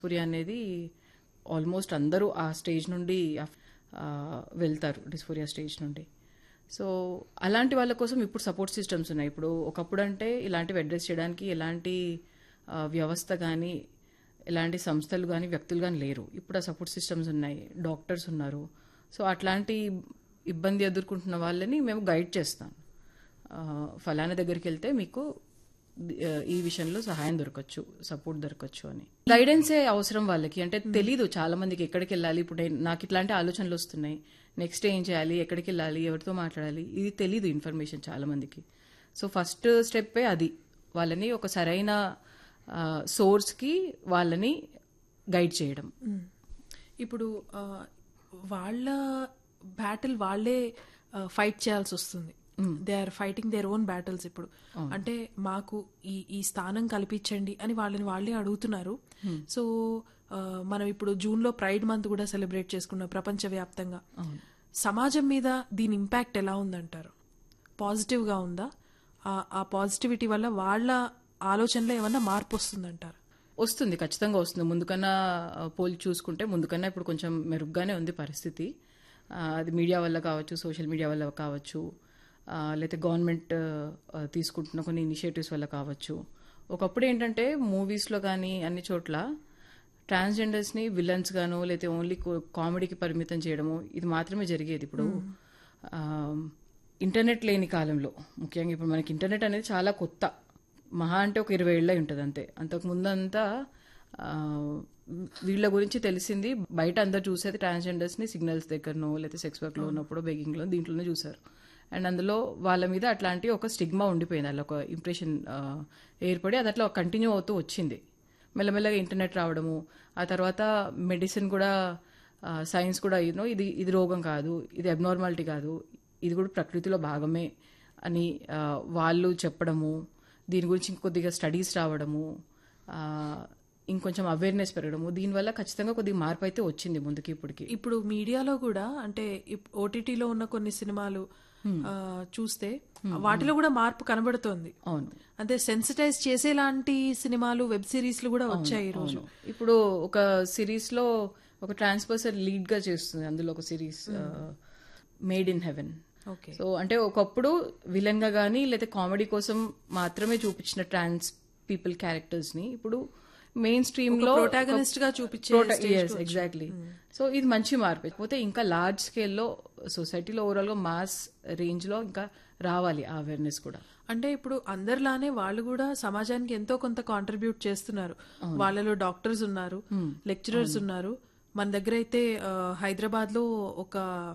పురి అనేది ఆల్మోస్ట్ అందరూ ఆ స్టేజ్ నుండి ఆ, వెళ్తారు డిస్ఫోరియా స్టేజ్ నుండి సో అలాంటి వాళ్ళ కోసం ఇప్పుడు సపోర్ట్ సిస్టమ్స్ ఉన్నాయి ఇప్పుడు ఒకప్పుడు అంటే ఇలాంటివి అడ్రస్ చేయడానికి ఎలాంటి ఆ, వ్యవస్థ కానీ ఎలాంటి సంస్థలు కానీ వ్యక్తులు కానీ లేరు ఇప్పుడు ఆ సపోర్ట్ సిస్టమ్స్ ఉన్నాయి డాక్టర్స్ ఉన్నారు సో అట్లాంటి ఇబ్బంది ఎదుర్కొంటున్న వాళ్ళని మేము గైడ్ చేస్తాం ఆ, ఫలానా దగ్గరికి వెళ్తే మీకు ది- ఆ, ఈ విషయంలో సహాయం దొరకచ్చు సపోర్ట్ దొరకచ్చు అని గైడెన్సే అవసరం వాళ్ళకి అంటే తెలీదు చాలా మందికి ఎక్కడికి వెళ్ళాలి ఇప్పుడు నేను- నాకు ఇట్లాంటి ఆలోచనలు వస్తున్నాయి నెక్స్ట్ ఏం చేయాలి ఎక్కడికి వెళ్ళాలి ఎవరితో మాట్లాడాలి ఇది తెలీదు ఇన్ఫర్మేషన్ చాలా మందికి సో ఫస్ట్ స్టెప్పే అది వాళ్ళని ఒక సరైన సోర్స్కి వాళ్ళని గైడ్ చేయడం ఇప్పుడు ఆ, వాళ్ళ బ్యాటిల్ వాళ్ళే ఫైట్ చేయాల్సి వస్తుంది they are fighting their own battles ఇప్పుడు అంటే మాకు ఈ ఈ స్థానం కల్పించండి అని వాళ్ళని వాళ్ళే అడుగుతున్నారు సో ఆ, మనం ఇప్పుడు జూన్ లో ప్రైడ్ మంత్ కూడా సెలబ్రేట్ చేసుకున్నాం ప్రపంచవ్యాప్తంగా సమాజం మీద దీని ఇంపాక్ట్ ఎలా ఉందంటారు పాజిటివ్ గా ఉందా ఆ- ఆ పాజిటివిటీ వల్ల వాళ్ళ ఆలోచనలో ఏమన్నా మార్పు వస్తుందంటారు వస్తుంది ఖచ్చితంగా వస్తుంది ముందుకన్నా ఆ, పోల్చి చూసుకుంటే ముందుకన్నా ఇప్పుడు కొంచెం మెరుగ్గానే ఉంది పరిస్థితి ఆ, అది మీడియా వల్ల కావచ్చు సోషల్ మీడియా వల్ల కావచ్చు ఆ, లేకపోతే గవర్నమెంట్ ఆ, తీసుకుంటున్న కొన్ని ఇనిషియేటివ్స్ వల్ల కావచ్చు ఒకప్పుడు ఏంటంటే మూవీస్లో కానీ అన్ని చోట్ల ట్రాన్స్జెండర్స్ని విలన్స్ గాను లేకపోతే ఓన్లీ కామెడీకి పరిమితం చేయడము ఇది మాత్రమే జరిగేది ఇప్పుడు ఆ, ఇంటర్నెట్ లేని కాలంలో ముఖ్యంగా ఇప్పుడు మనకి ఇంటర్నెట్ అనేది చాలా కొత్త మహా అంటే ఒక ఇరవై ఏళ్ళై ఉంటుంది అంతే అంతకు ముందంతా ఆ, వీళ్ళ గురించి తెలిసింది బయట అందరు చూసేది ట్రాన్స్జెండర్స్ని సిగ్నల్స్ దగ్గరనో లేకపోతే సెక్స్ వర్క్లో ఉన్నప్పుడు బెగ్గింగ్లో దీంట్లోనే చూసారు అండ్ అందులో వాళ్ళ మీద అట్లాంటి ఒక స్టిగ్మా ఉండిపోయింది అలా ఒక ఇంప్రెషన్ ఏర్పడి అది అట్లా కంటిన్యూ అవుతూ వచ్చింది మెల్లమెల్లగా ఇంటర్నెట్ రావడము ఆ తర్వాత మెడిసిన్ కూడా సైన్స్ కూడా యూనో ఇది ఇది రోగం కాదు ఇది అబ్నార్మాలిటీ కాదు ఇది కూడా ప్రకృతిలో భాగమే అని ఆ, వాళ్ళు చెప్పడము దీని గురించి ఇంకొద్దిగా స్టడీస్ రావడము ఆ, ఇంకొంచెం అవేర్నెస్ పెరగడము దీనివల్ల ఖచ్చితంగా కొద్దిగా మార్పు అయితే వచ్చింది ముందుకి ఇప్పటికి ఇప్పుడు మీడియాలో కూడా అంటే ఓటీటీలో ఉన్న కొన్ని సినిమాలు ఆ, చూస్తే వాటిలో కూడా మార్పు కనబడుతోంది అవును అంటే సెన్సిటైజ్ చేసేలాంటి సినిమాలు వెబ్ సిరీస్లు కూడా వచ్చాయి ఈ రోజు ఇప్పుడు ఒక సిరీస్ లో ఒక ట్రాన్స్ పర్సన్ లీడ్ గా చేస్తుంది అందులో ఒక series made in heaven okay so అంటే ఒకప్పుడు విలన్ గా కానీ లేదా కామెడీ కోసం మాత్రమే చూపించిన ట్రాన్స్ పీపుల్ క్యారెక్టర్స్ ని ఇప్పుడు మెయిన్ స్ట్రీమ్ లో protagonist గా చూపించే ఎగ్జాక్ట్లీ సో ఇది మంచి మార్పు పోతే ఇంకా లార్జ్ స్కేల్లో సొసైటీలో ఓవరాల్ గా మాస్ రేంజ్ లో ఇంకా రావాలి ఆ అవేర్నెస్ కూడా అంటే ఇప్పుడు అందరిలానే వాళ్ళు కూడా సమాజానికి ఎంతో కొంత కాంట్రిబ్యూట్ చేస్తున్నారు వాళ్ళలో డాక్టర్స్ ఉన్నారు లెక్చరర్స్ ఉన్నారు మన దగ్గర అయితే హైదరాబాద్ లో ఒక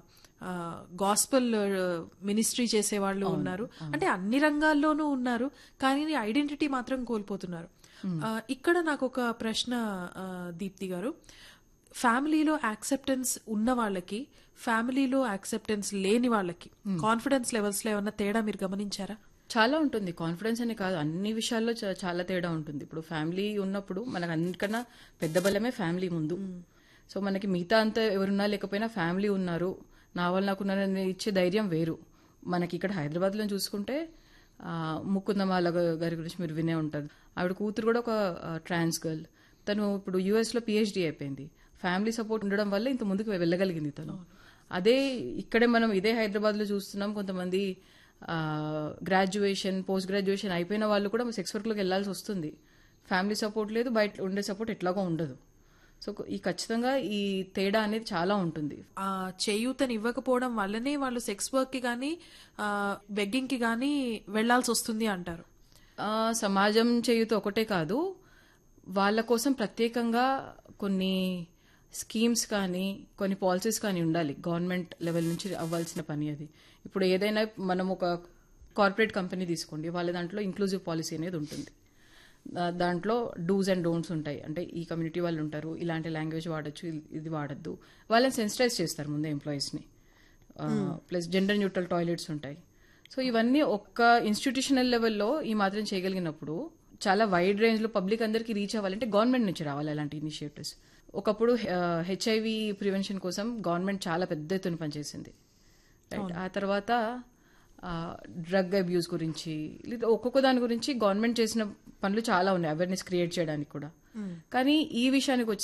గాస్పల్ మినిస్ట్రీ చేసే వాళ్ళు ఉన్నారు అంటే అన్ని రంగాల్లోనూ ఉన్నారు కానీ ఐడెంటిటీ మాత్రం కోల్పోతున్నారు ఆ, ఇక్కడ నాకు ఒక ప్రశ్న ఆ, దీప్తి గారు ఫ్యామిలీలో యాక్సెప్టెన్స్ ఉన్న వాళ్ళకి ఫ్యామిలీలో యాక్సెప్టెన్స్ లేని వాళ్ళకి కాన్ఫిడెన్స్ లెవెల్స్ లో ఏమన్నా తేడా మీరు గమనించారా చాలా ఉంటుంది కాన్ఫిడెన్స్ అనే కాదు అన్ని విషయాల్లో చా- చాలా తేడా ఉంటుంది ఇప్పుడు ఫ్యామిలీ ఉన్నప్పుడు మనకు అన్నిటికన్నా పెద్ద బలమే ఫ్యామిలీ ముందు సో మనకి మిగతా అంతా ఎవరున్నా లేకపోయినా ఫ్యామిలీ ఉన్నారు నా వాళ్ళు నాకు ఉన్నారని ఇచ్చే ధైర్యం వేరు మనకి ఇక్కడ హైదరాబాద్లో చూసుకుంటే ఆ, ముకుందమాల గా- గారి గురించి మీరు వినే ఉంటారు ఆవిడ కూతురు కూడా ఒక ట్రాన్స్ గర్ల్ తను ఇప్పుడు యుఎస్ లో పిహెచ్డి అయిపోయింది ఫ్యామిలీ సపోర్ట్ ఉండడం వల్ల ఇంత ముందుకు వెళ్ళగలిగింది తను అదే ఇక్కడే మనం ఇదే హైదరాబాద్ లో చూస్తున్నాం కొంతమంది గ్రాడ్యుయేషన్ పోస్ట్ గ్రాడ్యుయేషన్ అయిపోయిన వాళ్ళు కూడా సెక్స్ వర్క్లోకి వెళ్ళాల్సి వస్తుంది ఫ్యామిలీ సపోర్ట్ లేదు బయట ఉండే సపోర్ట్ ఎట్లాగో ఉండదు సో ఈ ఖచ్చితంగా ఈ తేడా అనేది చాలా ఉంటుంది ఆ చేయూతని ఇవ్వకపోవడం వల్లనే వాళ్ళు సెక్స్ వర్క్ కి కానీ బెగ్గింగ్ కి కానీ వెళ్లాల్సి వస్తుంది అంటారు ఆ, సమాజం చేయుత ఒకటే కాదు వాళ్ళ కోసం ప్రత్యేకంగా కొన్ని స్కీమ్స్ కానీ కొన్ని పాలసీస్ కానీ ఉండాలి గవర్నమెంట్ లెవెల్ నుంచి అవ్వాల్సిన పని అది ఇప్పుడు ఏదైనా మనం ఒక కార్పొరేట్ కంపెనీ తీసుకోండి వాళ్ళ దాంట్లో ఇంక్లూజివ్ పాలసీ అనేది ఉంటుంది దా- దాంట్లో డూస్ అండ్ డోంట్స్ ఉంటాయి అంటే ఈ కమ్యూనిటీ వాళ్ళు ఉంటారు ఇలాంటి లాంగ్వేజ్ వాడచ్చు ఇది- ఇది వాడద్దు వాళ్ళని సెన్సిటైజ్ చేస్తారు ముందే ఎంప్లాయీస్ని ప్లస్ జెండర్ న్యూట్రల్ టాయిలెట్స్ ఉంటాయి సో ఇవన్నీ ఒక్క ఇన్స్టిట్యూషనల్ లెవెల్లో ఈ మాత్రం చేయగలిగినప్పుడు చాలా వైడ్ రేంజ్ లో పబ్లిక్ అందరికి రీచ్ అవ్వాలంటే గవర్నమెంట్ నుంచి రావాలి అలాంటి ఇనిషియేటివ్స్ ఒకప్పుడు హెచ్ఐవి ప్రివెన్షన్ కోసం గవర్నమెంట్ చాలా పెద్ద ఎత్తున పనిచేసింది రైట్ ఆ తర్వాత డ్రగ్ అబ్యూస్ గురించి లేదా ఒక్కొక్క దాని గురించి గవర్నమెంట్ చేసిన పనులు చాలా ఉన్నాయి అవేర్నెస్ క్రియేట్ చేయడానికి కూడా కానీ ఈ విషయానికి వచ్చి